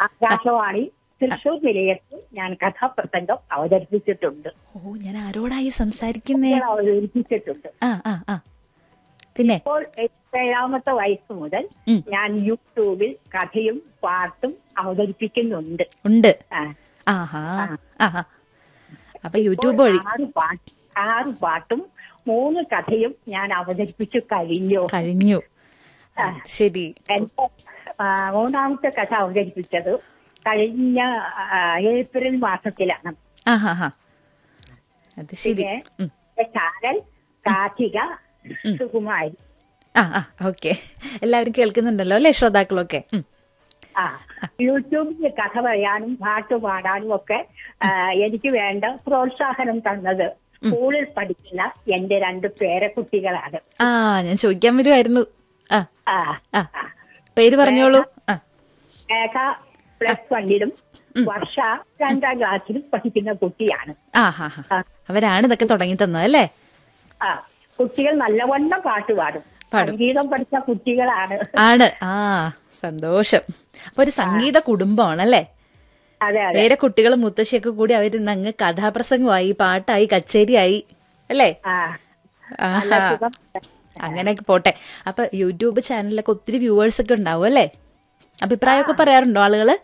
ആകാശവാണി തൃശൂർ നിലയത്തിൽ ഞാൻ കഥാപ്രസംഗം അവതരിപ്പിച്ചിട്ടുണ്ട് ഓ ഞാൻ ആരോടായി സംസാരിക്കുന്നേ ഞാൻ അവതരിപ്പിച്ചിട്ടുണ്ട് ആ ആ ആ പിന്നെ ഇപ്പോൾ ഏഴാമത്തെ വയസ്സ് മുതൽ ഉം. ഞാൻ യൂട്യൂബിൽ കഥയും പാട്ടും അവതരിപ്പിക്കുന്നുണ്ട് ഉണ്ട് ആ, ആഹാ ആഹാ അപ്പൊ യൂട്യൂബ് വഴി ആറ് പാട്ട് ആറ് പാട്ടും മൂന്ന് കഥയും ഞാൻ അവതരിപ്പിച്ചു കഴിഞ്ഞു കഴിഞ്ഞു ശരി എന്റെ ആ, മൂന്നാമത്തെ കഥ അവതരിപ്പിച്ചത് കഴിഞ്ഞ ആ, ഏപ്രിൽ മാസത്തിലാണ് ആഹാ ഹാ അത് ശരി പിന്നെ ഉം. ചാനൽ കാർത്തിക സുകുമാരി ആ ആ ഓക്കെ എല്ലാവരും കേൾക്കുന്നുണ്ടല്ലോ അല്ലേ ശ്രോതാക്കളൊക്കെ ഉം. ആ യൂട്യൂബിൽ കഥ പറയാനും പാട്ട് പാടാനും ഒക്കെ ആ, എനിക്ക് വേണ്ട പ്രോത്സാഹനം തന്നത് സ്കൂളിൽ പഠിക്കുന്ന എന്റെ രണ്ട് പേരക്കുട്ടികളാണ് ആ ഞാൻ ചോദിക്കാൻ വരുമായിരുന്നു ആ ആ ആ പേര് പറഞ്ഞോളൂ ആ മേഘ പ്ലസ് വണ്ണിലും വർഷ രണ്ടാം ക്ലാസ്സിലും പഠിക്കുന്ന കുട്ടിയാണ് ആ ഹാ ഹാ അവരാണ് ഇതൊക്കെ തുടങ്ങി തന്നത് അല്ലേ ആ കുട്ടികൾ നല്ലവണ്ണം പാട്ട് പാടും പാടും. സംഗീതം പഠിച്ച കുട്ടികളാണ് ആണ് ആ സന്തോഷം അപ്പൊ ഒരു സംഗീത കുടുംബമാണല്ലേ അതെ അതെ വേറെ കുട്ടികളും മുത്തശ്ശിയൊക്കെ കൂടി അവരിന്ന് അങ്ങ് കഥാപ്രസംഗമായി പാട്ടായി കച്ചേരിയായി അല്ലേ ആ ആഹാ സുഖം. അങ്ങനെയൊക്കെ പോട്ടെ അപ്പൊ യൂട്യൂബ് ചാനലിലൊക്കെ ഒത്തിരി വ്യൂവേഴ്സ് ഒക്കെ ഉണ്ടാവും അല്ലേ അഭിപ്രായമൊക്കെ പറയാറുണ്ടോ ആളുകള്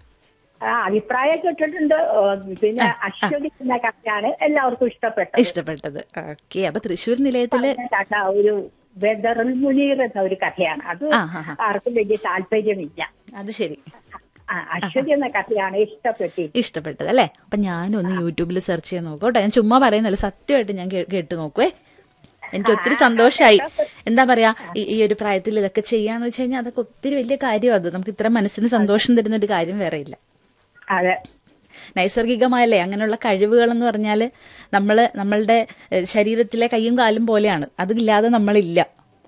ആ അഭിപ്രായം കേട്ടിട്ടുണ്ട് ഓ, പിന്നെ അശ്വതി എന്ന കഥയാണ് എല്ലാവർക്കും ഇഷ്ടപ്പെട്ടത് ഇഷ്ടപ്പെട്ടത് ഓക്കെ അപ്പൊ തൃശ്ശൂർ നിലയത്തില് പറഞ്ഞ കഥ ഒരു ബദറുൽ മുനീർ എന്ന ഒരു കഥയാണ് അത് ആ, ആ, ആ. ആർക്കും വലിയ താല്പര്യമില്ല അത് ശരി ആ, അശ്വതി എന്ന കഥയാണ് ഇഷ്ടപ്പെട്ടി ഇഷ്ടപ്പെട്ടത് അല്ലേ അപ്പൊ ഞാനും ഒന്ന് യൂട്യൂബിൽ സെർച്ച് ചെയ്യാൻ നോക്കോട്ടെ ഞാൻ ചുമ്മാ പറയുന്നല്ല സത്യമായിട്ട് ഞാൻ കേ- കേട്ട് നോക്കുവേ എനിക്ക് ഒത്തിരി സന്തോഷമായി എന്താ പറയാ ഈ- ഈ ഒരു പ്രായത്തിൽ ഇതൊക്കെ ചെയ്യാന്ന് വെച്ച് കഴിഞ്ഞാൽ അതൊക്കെ ഒത്തിരി വലിയ കാര്യം അത് നമുക്ക് ഇത്ര മനസ്സിന് സന്തോഷം തരുന്ന ഒരു കാര്യം വേറെ ഇല്ല അതെ നൈസർഗികമായല്ലേ അങ്ങനെയുള്ള കഴിവുകൾ എന്ന് പറഞ്ഞാൽ നമ്മൾ നമ്മളുടെ ഏഹ്, ശരീരത്തിലെ കൈയും കാലും പോലെയാണ് അതില്ലാതെ നമ്മളില്ല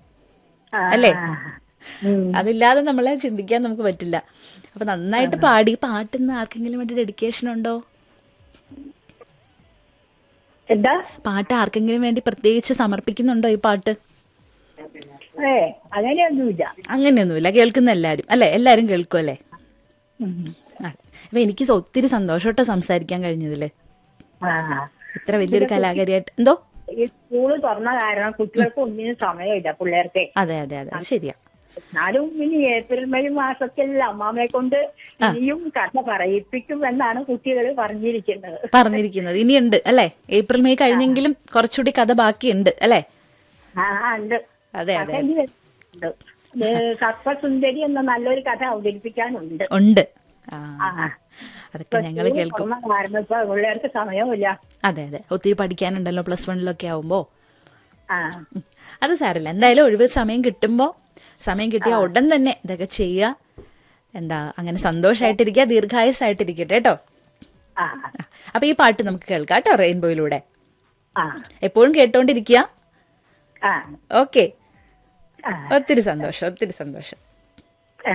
ആ, അല്ലേ? ഉം. അതില്ലാതെ നമ്മളെ ചിന്തിക്കാൻ നമുക്ക് പറ്റില്ല അപ്പൊ നന്നായിട്ട് പാടി പാട്ടിന്ന് ആർക്കെങ്കിലും വേണ്ടി ഡെഡിക്കേഷൻ ഉണ്ടോ എന്താ പാട്ട് ആർക്കെങ്കിലും വേണ്ടി പ്രത്യേകിച്ച് സമർപ്പിക്കുന്നുണ്ടോ ഈ പാട്ട് ഏ അങ്ങനെയൊന്നുമില്ല അങ്ങനെയൊന്നുമില്ല കേൾക്കുന്ന എല്ലാരും അല്ലെ എല്ലാരും കേൾക്കും അല്ലേ ഉം. ആ. അപ്പൊ എനിക്ക് സ- ഒത്തിരി സന്തോഷോട്ടോ സംസാരിക്കാൻ കഴിഞ്ഞതില് ആ ഇത്ര വലിയൊരു കലാകാരിയായിട്ട് എന്തോ ഈ സ്കൂള് തുറന്ന കാരണം കുട്ടികൾക്ക് ഒന്നിനും സമയമില്ല പിള്ളേർക്ക് അതെ അതെ അതെ അത് ശരിയാ എന്നാലും ഇനി ഏപ്രിൽ മെയ് മാസത്തിൽ അമ്മാമ്മയെ കൊണ്ട് ഇനിയും കഥ പറയിപ്പിക്കും എന്നാണ് കുട്ടികൾ പറഞ്ഞിരിക്കുന്നത് പറഞ്ഞിരിക്കുന്നത് ഇനിയുണ്ട് അല്ലെ ഏപ്രിൽ മെയ് കഴിഞ്ഞെങ്കിലും കുറച്ചുകൂടി കഥ ബാക്കിയുണ്ട് അല്ലെ ആ ഉണ്ട് അതെ അതെ കഥ ഇനി ഉണ്ട്. ഏ, സർപ്പസുന്ദരി എന്ന നല്ലൊരു കഥ അവതരിപ്പിക്കാനുണ്ട് ഉണ്ട് ആ ആ അതൊക്കെ ഞങ്ങൾ സ്കൂള് കേൾക്കും തുറന്ന കാരണം ഇപ്പൊ പിള്ളേർക്ക് സമയമില്ല അതെ അതെ ഒത്തിരി പഠിക്കാനുണ്ടല്ലോ പ്ലസ് വണ്ണിലൊക്കെ ആവുമ്പോ ആ ഉം. അത് സാരമില്ല എന്തായാലും ഒഴിവ് സമയം കിട്ടുമ്പോ സമയം കിട്ടിയ ഉടൻ തന്നെ ഇതൊക്കെ ചെയ്യുക എന്താ അങ്ങനെ സന്തോഷമായിട്ടിരിക്കുക ദീർഘായുസായിട്ടിരിക്കട്ടെ കേട്ടോ ആ അപ്പൊ ഈ പാട്ട് നമുക്ക് കേൾക്കാം കേട്ടോ റെയിൻബോയിലൂടെ ആ എപ്പോഴും കേട്ടോണ്ടിരിക്കുക ആ ഓക്കെ ആ ഒത്തിരി സന്തോഷം ഒത്തിരി സന്തോഷം ആ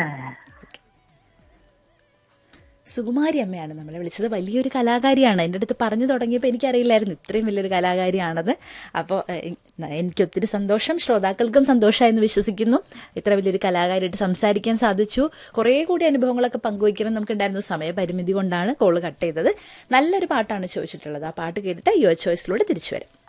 സുകുമാരി അമ്മയാണ് നമ്മളെ വിളിച്ചത് വലിയൊരു കലാകാരിയാണ് എൻ്റെ അടുത്ത് പറഞ്ഞു തുടങ്ങിയപ്പോൾ എനിക്കറിയില്ലായിരുന്നു ഇത്രയും വലിയൊരു കലാകാരിയാണെന്ന് അപ്പോൾ എനിക്ക് ഒത്തിരി സന്തോഷം ശ്രോതാക്കൾക്കും സന്തോഷമായെന്ന് വിശ്വസിക്കുന്നു ഇത്ര വലിയൊരു കലാകാരിയായിട്ട് സംസാരിക്കാൻ സാധിച്ചു കുറേ കൂടി അനുഭവങ്ങളൊക്കെ പങ്കുവയ്ക്കണം നമുക്കുണ്ടായിരുന്നു സമയപരിമിതി കൊണ്ടാണ് കോള് കട്ട് ചെയ്തത് നല്ലൊരു പാട്ടാണ് ചോദിച്ചിട്ടുള്ളത് ആ പാട്ട് കേട്ടിട്ട് യുവർ ചോയ്സിലൂടെ തിരിച്ചു വരാം